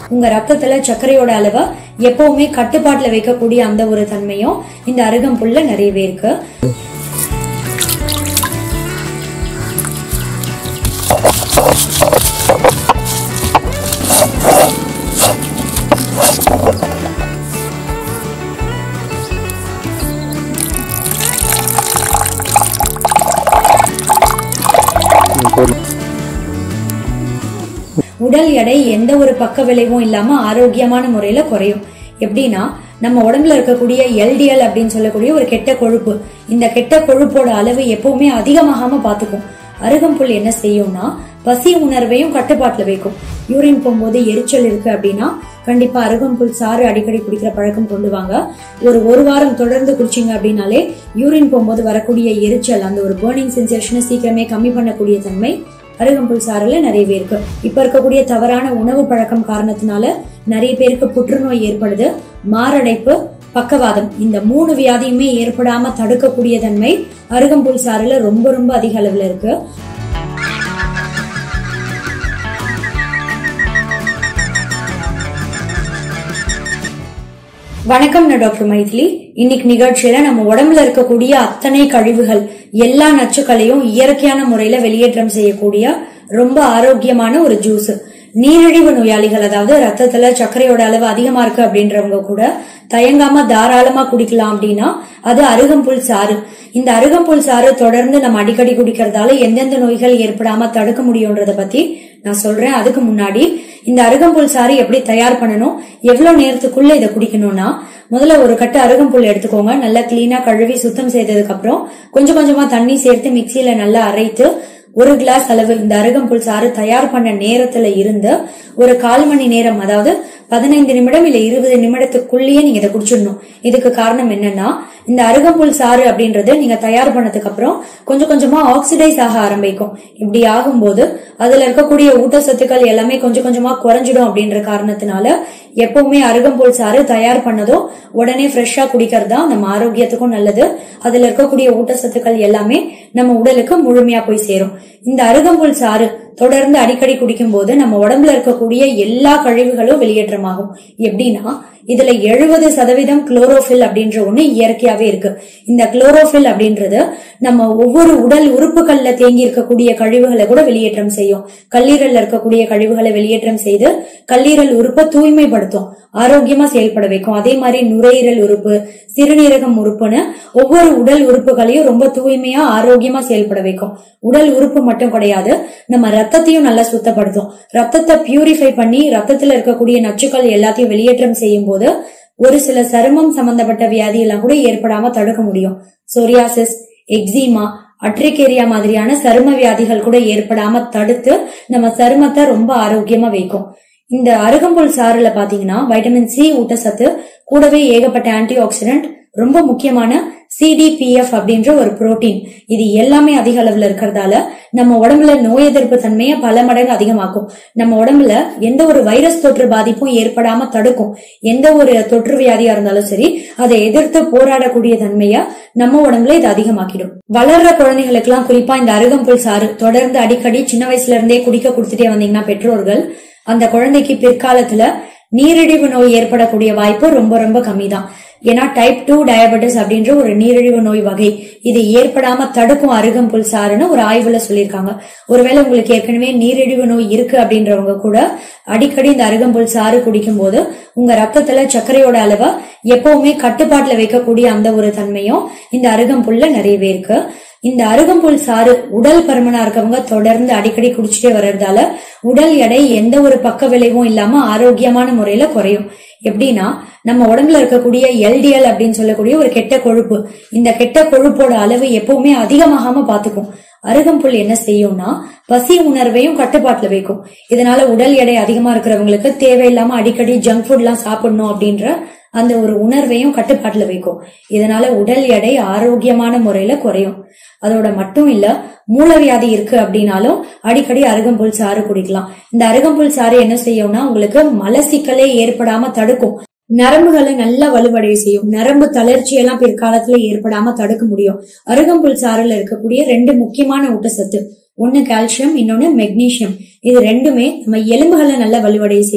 உங்க ரத்தத்துல சர்க்கரையோட அளவை எப்பவுமே கட்டுப்பாட்டுல வைக்கக்கூடிய அந்த ஒரு தன்மையும் இந்த அருகம்புல்ல நிறையவே இருக்கு உடல் எடை எந்த ஒரு பக்க விளைவும் இல்லாம ஆரோக்கியமான முறையில குறையும் எப்படின்னா நம்ம உடம்புல இருக்கக்கூடிய எல்டிஎல் அப்படின்னு சொல்லக்கூடிய ஒரு கெட்ட கொழுப்பு இந்த கெட்ட கொழுப்போட அளவு எப்பவுமே அதிகமாகாம பாத்துக்கும் அருகம்புல் என்ன செய்யும்னா பசி உணர்வையும் கட்டுப்பாட்டுல வைக்கும் யூரின் போகும்போது எரிச்சல் இருக்கு அப்படின்னா கண்டிப்பா அருகம்புல் சாறு அடிக்கடி குடிக்கிற பழக்கம் கொண்டு வாங்க ஒரு ஒரு வாரம் தொடர்ந்து குடிச்சீங்க அப்படின்னாலே யூரின் போகும்போது வரக்கூடிய எரிச்சல் அந்த ஒரு பேர்னிங் சென்சேஷனை சீக்கிரமே கம்மி பண்ணக்கூடிய தன்மை அருகம்புல் சாறுல நிறையவே இருக்கு இப்ப இருக்கக்கூடிய தவறான உணவு பழக்கம் காரணத்தினால நிறைய பேருக்கு புற்றுநோய் ஏற்படுது மாரடைப்பு பக்கவாதம் இந்த மூணு வியாதியுமே ஏற்படாம தடுக்கக்கூடிய தன்மை அருகம்புல் சாறுல ரொம்ப ரொம்ப அதிக அளவுல இருக்கு வணக்கம் நான் டாக்டர் மைதிலி இன்னைக்கு நிகழ்ச்சியில நம்ம உடம்புல இருக்கக்கூடிய அத்தனை கழிவுகள் எல்லா நச்சுக்களையும் இயற்கையான முறையில வெளியேற்றம் செய்யக்கூடிய ரொம்ப ஆரோக்கியமான ஒரு ஜூஸ் நீரிழிவு நோயாளிகள் அதாவது ரத்தத்துல சர்க்கரையோட அளவு அதிகமா இருக்கு அப்படின்றவங்க கூட தயங்காம தாராளமா குடிக்கலாம் அப்படின்னா அது அருகம்புல் சாறு இந்த அருகம்புல் சாறு தொடர்ந்து நம்ம அடிக்கடி குடிக்கிறதால எந்தெந்த நோய்கள் ஏற்படாம தடுக்க முடியும்ன்றத பத்தி நான் சொல்றேன் அதுக்கு முன்னாடி இந்த அருகம்புல் சாறு எப்படி தயார் பண்ணணும் எவ்வளவு நேரத்துக்குள்ள இதை குடிக்கணும்னா முதல்ல ஒரு கட்டு அருகம்புல் எடுத்துக்கோங்க நல்லா கிளீனா கழுவி சுத்தம் செய்ததுக்கு அப்புறம் கொஞ்சம் கொஞ்சமா தண்ணி சேர்த்து மிக்சியில நல்லா அரைத்து ஒரு கிளாஸ் அளவு இந்த அருகம்புல் சாறு தயார் பண்ண நேரத்துல இருந்து ஒரு கால் மணி நேரம் அதாவது பதினைந்து நிமிடம் இல்ல இருபது நிமிடத்துக்குள்ளேயே நீங்க இதை குடிச்சிடணும் இதுக்கு காரணம் என்னன்னா இந்த அருகம்புல் சாறு அப்படின்றது நீங்க தயார் பண்ணதுக்கு அப்புறம் கொஞ்சம் கொஞ்சமா ஆக்சிடைஸ் ஆக ஆரம்பிக்கும் இப்படி ஆகும்போது அதுல இருக்கக்கூடிய ஊட்டச்சத்துக்கள் எல்லாமே கொஞ்சம் கொஞ்சமா குறைஞ்சிடும் அப்படின்ற காரணத்தினால எப்பவுமே அருகம்புல் சாறு தயார் பண்ணதும் உடனே ஃப்ரெஷ்ஷா குடிக்கிறது தான் நம்ம ஆரோக்கியத்துக்கும் நல்லது அதுல இருக்கக்கூடிய ஊட்டச்சத்துக்கள் எல்லாமே நம்ம உடலுக்கு முழுமையா போய் சேரும் இந்த அருகம்புல் சாறு தொடர்ந்து அடிக்கடி குடிக்கும் போது நம்ம உடம்புல இருக்கக்கூடிய எல்லா கழிவுகளும் வெளியேற்றமாகும் எப்படின்னா இதுல எழுபது சதவீதம் குளோரோஃபில் அப்படின்ற ஒண்ணு இயற்கையாவே இருக்கு இந்த குளோரோஃபில் அப்படின்றது நம்ம ஒவ்வொரு உடல் உறுப்புகள்ல தேங்கி இருக்கக்கூடிய கழிவுகளை கூட வெளியேற்றம் செய்யும் கல்லீரல்ல இருக்கக்கூடிய கழிவுகளை வெளியேற்றம் செய்து கல்லீரல் உறுப்பை தூய்மைப்படுத்தும் ஆரோக்கியமா செயல்பட வைக்கும் அதே மாதிரி நுரையீரல் உறுப்பு சிறுநீரகம் உறுப்புன்னு ஒவ்வொரு உடல் உறுப்புகளையும் ரொம்ப தூய்மையா ஆரோக்கியமா செயல்பட வைக்கும் உடல் உறுப்பு மட்டும் கிடையாது நம்ம ரத்தத்தையும் நல்லா சுத்தப்படுத்தும் ரத்தத்தை பியூரிஃபை பண்ணி ரத்தத்துல இருக்கக்கூடிய நச்சுக்கள் எல்லாத்தையும் வெளியேற்றம் செய்யும் போது ஒரு சில சருமம் சம்பந்தப்பட்ட வியாதி எல்லாம் கூட ஏற்படாம தடுக்க முடியும் சொரியாசிஸ் எக்ஸிமா அட்ரிகேரியா மாதிரியான சரும வியாதிகள் கூட ஏற்படாம தடுத்து நம்ம சருமத்தை ரொம்ப ஆரோக்கியமா வைக்கும் இந்த அருகம்புல் சாறுல பாத்தீங்கன்னா வைட்டமின் சி ஊட்டச்சத்து கூடவே ஏகப்பட்ட ஆன்டி ஆக்சிடென்ட் ரொம்ப முக்கியமான சிடிபிஎஃப் அப்படின்ற ஒரு புரோட்டீன் இது எல்லாமே அதிக அளவுல இருக்கிறதால நம்ம உடம்புல நோய் எதிர்ப்பு தன்மையை பல மடங்கு அதிகமாக்கும் நம்ம உடம்புல எந்த ஒரு வைரஸ் தொற்று பாதிப்பும் ஏற்படாம தடுக்கும் எந்த ஒரு தொற்று வியாதியா இருந்தாலும் சரி அதை எதிர்த்து போராடக்கூடிய தன்மைய நம்ம உடம்புல இது அதிகமாக்கிடும் வளர்ற குழந்தைகளுக்கு எல்லாம் குறிப்பா இந்த அருகம்புல் சாறு தொடர்ந்து அடிக்கடி சின்ன வயசுல இருந்தே குடிக்க கொடுத்துட்டே வந்தீங்கன்னா பெற்றோர்கள் அந்த குழந்தைக்கு பிற்காலத்துல நீரிழிவு நோய் ஏற்படக்கூடிய வாய்ப்பு ரொம்ப ரொம்ப கம்மி தான் ஏன்னா டைப் டூ டயபெட்டிஸ் அப்படின்ற ஒரு நீரிழிவு நோய் வகை இது ஏற்படாம தடுக்கும் அருகம்புல் சாறுன்னு ஒரு ஆய்வுல சொல்லியிருக்காங்க ஒருவேளை உங்களுக்கு ஏற்கனவே நீரிழிவு நோய் இருக்கு அப்படின்றவங்க கூட அடிக்கடி இந்த அருகம்புல் சாறு குடிக்கும் போது உங்க ரத்தத்துல சர்க்கரையோட அளவை எப்பவுமே கட்டுப்பாட்டுல வைக்கக்கூடிய அந்த ஒரு தன்மையும் இந்த அருகம்புல்ல நிறையவே இருக்கு இந்த அருகம்புல் சாறு உடல் பருமனா இருக்கவங்க தொடர்ந்து அடிக்கடி குடிச்சிட்டே வர்றதால உடல் எடை எந்த ஒரு பக்க விளைவும் இல்லாம ஆரோக்கியமான முறையில குறையும் எப்படின்னா நம்ம உடம்புல இருக்கக்கூடிய எல்டிஎல் அப்படின்னு சொல்லக்கூடிய ஒரு கெட்ட கொழுப்பு இந்த கெட்ட கொழுப்போட அளவு எப்பவுமே அதிகமாகாம பாத்துக்கும் அருகம்புல் என்ன செய்யும்னா பசி உணர்வையும் கட்டுப்பாட்டுல வைக்கும் இதனால உடல் எடை அதிகமா இருக்கிறவங்களுக்கு தேவையில்லாம அடிக்கடி ஜங்க் ஃபுட் எல்லாம் சாப்பிடணும் அப்படின்ற அந்த ஒரு உணர்வையும் கட்டுப்பாட்டுல வைக்கும் இதனால உடல் எடை ஆரோக்கியமான முறையில குறையும் அதோட மட்டும் இல்ல மூலவியாதி இருக்கு அப்படின்னாலும் அடிக்கடி அருகம்புல் சாறு குடிக்கலாம் இந்த அருகம்புல் சாறு என்ன செய்யும்னா உங்களுக்கு மலசிக்கலே ஏற்படாம தடுக்கும் நரம்புகளை நல்லா வலுவடைய செய்யும் நரம்பு தளர்ச்சி எல்லாம் பிற்காலத்துல ஏற்படாம தடுக்க முடியும் அருகம்புல் சாறுல இருக்கக்கூடிய ரெண்டு முக்கியமான ஊட்டச்சத்து ஒன்னு கால்சியம் இன்னொன்னு மெக்னீசியம் இது ரெண்டுமே நம்ம எலும்புகளை நல்லா வலுவடைய செய்யும்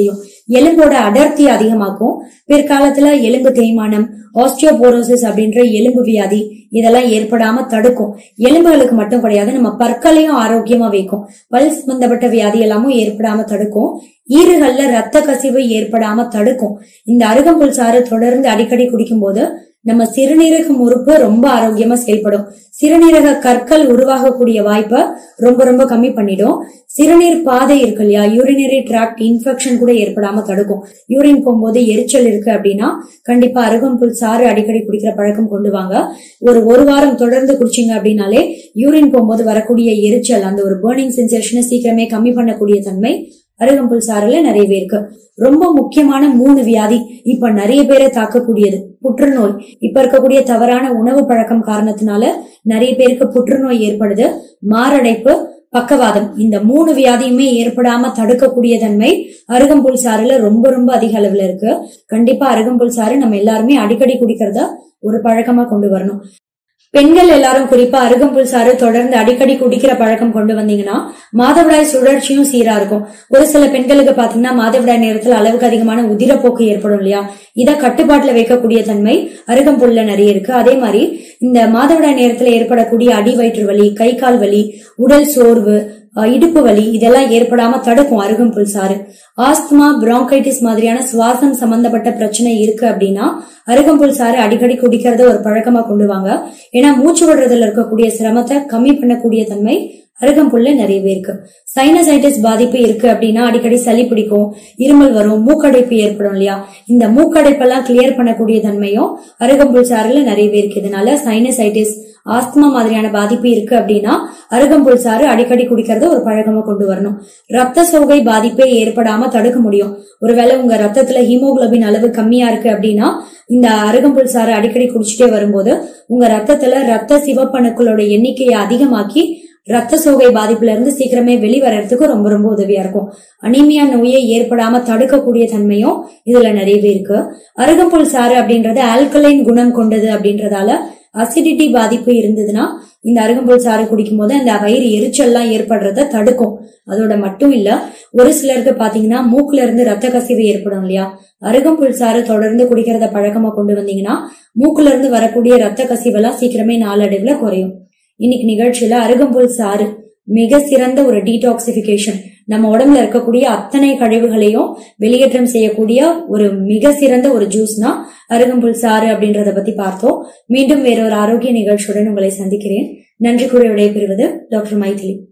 எலும்போட அடர்த்தி அதிகமாக்கும் பிற்காலத்துல எலும்பு தேய்மானம் ஆஸ்டியோபோரோசிஸ் அப்படின்ற எலும்பு வியாதி இதெல்லாம் ஏற்படாம தடுக்கும் எலும்புகளுக்கு மட்டும் கிடையாது நம்ம பற்களையும் ஆரோக்கியமா வைக்கும் பல் சம்பந்தப்பட்ட வியாதி எல்லாமும் ஏற்படாம தடுக்கும் ஈறுகள்ல ரத்த கசிவு ஏற்படாம தடுக்கும் இந்த அருகம்புல் சாறு தொடர்ந்து அடிக்கடி குடிக்கும் போது நம்ம சிறுநீரக உறுப்பு ரொம்ப ஆரோக்கியமா செயல்படும் சிறுநீரக கற்கள் உருவாகக்கூடிய வாய்ப்பை ரொம்ப ரொம்ப கம்மி பண்ணிடும் சிறுநீர் பாதை இருக்கு இல்லையா யூரினரி ட்ராக்ட் இன்ஃபெக்ஷன் கூட ஏற்படாம தடுக்கும் யூரின் போகும்போது எரிச்சல் இருக்கு அப்படின்னா கண்டிப்பா அருகம்புல் சாறு அடிக்கடி குடிக்கிற பழக்கம் கொண்டு வாங்க ஒரு ஒரு வாரம் தொடர்ந்து குடிச்சீங்க அப்படின்னாலே யூரின் போகும்போது வரக்கூடிய எரிச்சல் அந்த ஒரு பேர்னிங் சென்சேஷனை சீக்கிரமே கம்மி பண்ணக்கூடிய தன்மை அருகம்புல் சாறுல நிறையவே இருக்கு ரொம்ப முக்கியமான மூணு வியாதி இப்ப நிறைய பேரை தாக்கக்கூடியது புற்றுநோய் இப்ப இருக்கக்கூடிய தவறான உணவு பழக்கம் காரணத்தினால நிறைய பேருக்கு புற்றுநோய் ஏற்படுது மாரடைப்பு பக்கவாதம் இந்த மூணு வியாதியுமே ஏற்படாம தடுக்கக்கூடிய தன்மை அருகம்புல் சாறுல ரொம்ப ரொம்ப அதிக அளவுல இருக்கு கண்டிப்பா அருகம்புல் சாறு நம்ம எல்லாருமே அடிக்கடி குடிக்கிறத ஒரு பழக்கமா கொண்டு வரணும் பெண்கள் எல்லாரும் குறிப்பா அருகம்புல் சாறு தொடர்ந்து அடிக்கடி குடிக்கிற பழக்கம் கொண்டு வந்தீங்கன்னா மாதவிடாய் சுழற்சியும் சீரா இருக்கும் ஒரு சில பெண்களுக்கு பாத்தீங்கன்னா மாதவிடாய் நேரத்துல அளவுக்கு அதிகமான உதிரப்போக்கு ஏற்படும் இல்லையா இத கட்டுப்பாட்டுல வைக்கக்கூடிய தன்மை அருகம்புல்ல நிறைய இருக்கு அதே மாதிரி இந்த மாதவிடாய் நேரத்துல ஏற்படக்கூடிய அடி வயிற்று வலி கை கால் வலி உடல் சோர்வு அஹ் இடுப்பு வலி இதெல்லாம் ஏற்படாம தடுக்கும் அருகம்புல் சாறு ஆஸ்துமா பிராங்கைட்டிஸ் மாதிரியான சுவாசம் சம்பந்தப்பட்ட பிரச்சனை இருக்கு அப்படின்னா அருகம்புல் சாறு அடிக்கடி குடிக்கிறத ஒரு பழக்கமா கொண்டு வாங்க ஏன்னா மூச்சு விடுறதுல இருக்கக்கூடிய சிரமத்தை கம்மி பண்ணக்கூடிய தன்மை அருகம்புல்ல நிறையவே இருக்கு சைனசைட்டிஸ் பாதிப்பு இருக்கு அப்படின்னா அடிக்கடி சளி பிடிக்கும் இருமல் வரும் மூக்கடைப்பு ஏற்படும் இல்லையா இந்த மூக்கடைப்பெல்லாம் கிளியர் பண்ணக்கூடிய தன்மையும் அருகம்புல் சாறுல நிறையவே இருக்கு இதனால சைனசைட்டிஸ் ஆஸ்துமா மாதிரியான பாதிப்பு இருக்கு அப்படின்னா அருகம்புல் சாறு அடிக்கடி குடிக்கிறத ஒரு பழக்கமா கொண்டு வரணும் ரத்த சோகை பாதிப்பே ஏற்படாம தடுக்க முடியும் ஒருவேளை உங்க ரத்தத்துல ஹீமோகுளோபின் அளவு கம்மியா இருக்கு அப்படின்னா இந்த அருகம்புல் சாறு அடிக்கடி குடிச்சிட்டே வரும்போது உங்க ரத்தத்துல ரத்த சிவப்பணுக்களோட எண்ணிக்கையை அதிகமாக்கி ரத்த சோகை பாதிப்புல இருந்து சீக்கிரமே வெளிவரறதுக்கு ரொம்ப ரொம்ப உதவியா இருக்கும் அனீமியா நோயை ஏற்படாம தடுக்கக்கூடிய தன்மையும் இதுல நிறையவே இருக்கு அருகம்புல் சாறு அப்படின்றது ஆல்கலைன் குணம் கொண்டது அப்படின்றதால அசிடிட்டி பாதிப்பு இருந்ததுன்னா இந்த அருகம்புல் சாறு குடிக்கும் போது அந்த வயிறு எரிச்சல்லாம் ஏற்படுறத தடுக்கும் அதோட மட்டும் இல்ல ஒரு சிலருக்கு பாத்தீங்கன்னா மூக்குல இருந்து ரத்த கசிவு ஏற்படும் இல்லையா அருகம்புல் சாறு தொடர்ந்து குடிக்கிறத பழக்கமா கொண்டு வந்தீங்கன்னா மூக்குல இருந்து வரக்கூடிய ரத்த கசிவெல்லாம் சீக்கிரமே நாளடைவுல குறையும் இன்னைக்கு நிகழ்ச்சியில அருகம்புல் சாறு மிக சிறந்த ஒரு டீடாக்சிபிகேஷன் நம்ம உடம்புல இருக்கக்கூடிய அத்தனை கழிவுகளையும் வெளியேற்றம் செய்யக்கூடிய ஒரு மிக சிறந்த ஒரு ஜூஸ்னா அருகம்புல் சாறு அப்படின்றத பத்தி பார்த்தோம் மீண்டும் வேறொரு ஆரோக்கிய நிகழ்ச்சியுடன் உங்களை சந்திக்கிறேன் நன்றி கூற விடைபெறுவது டாக்டர் மைதிலி